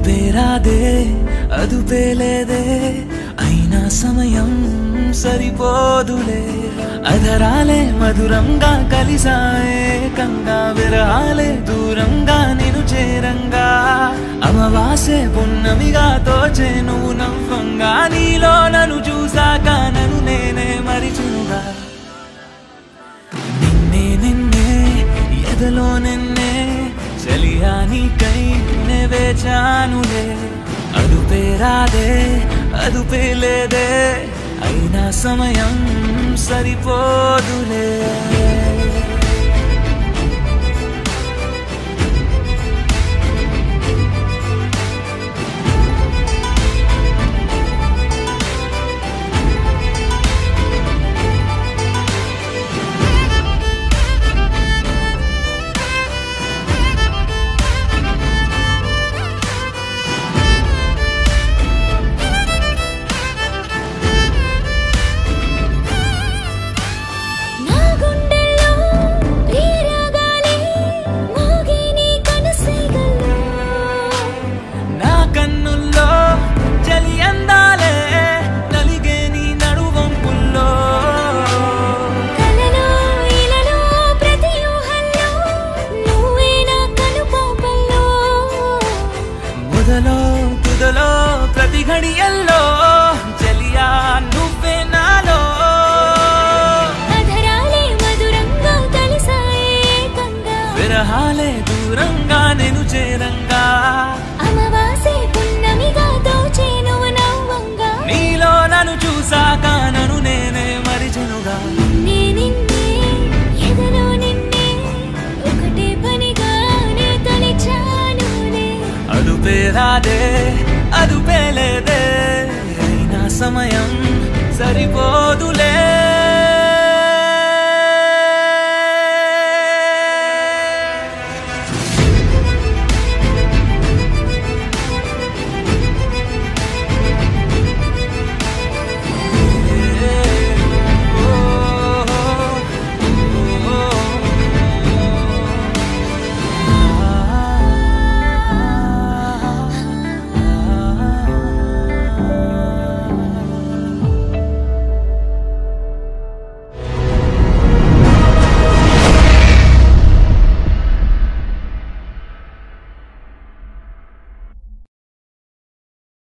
అదుపేరాదే అదుపేలేదే అయినా సమయం సరిపోదులే అధరాలే మధురంగా కలిసాయే కంగా విరహాలే దూరంగా నిను చేరంగా అమవాసే పున్నమిగా తోచే నువ్వు నవ్వంగా నీలో నన్ను చూసాక నన్ను నేనే మరిచునుగా నిన్నే నిన్నే ఎదలో నిన్నే చలియా నీకై నే వేచానులే అదుపే రాదే అదుపే లేదే అయినా సమయం సరిపోదులే నా గుండెల్లో ప్రియరాగాలే మోగే నీ కనసైగల్లో నా కన్నుల్లో చలి అందాలే నలిగే నీ నడువంపుల్లో కలలో ఇలలో ప్రతి ఊహల్లో నువ్వే నా కనుపాపల్లో మొదలో తుదలో ప్రతి ఘడియల్లో చలియా నువ్వే నాలో అధరాలే మధురంగా కలిసాయే ఏకంగా విరహాలే దూరంగా నేను చేరంగా అమవాసే పున్నమిగా దోచే నువ్వు నవ్వంగా నీలో నన్ను చూసాక నన్ను నేనే మరిచెనుగా నే నిన్నే ఎదలో నిన్నే ఒకటే పనిగా నే తలిచానులే అదుపే రాదే అదుపే లేదే అయినా సమయం సరిపోదులే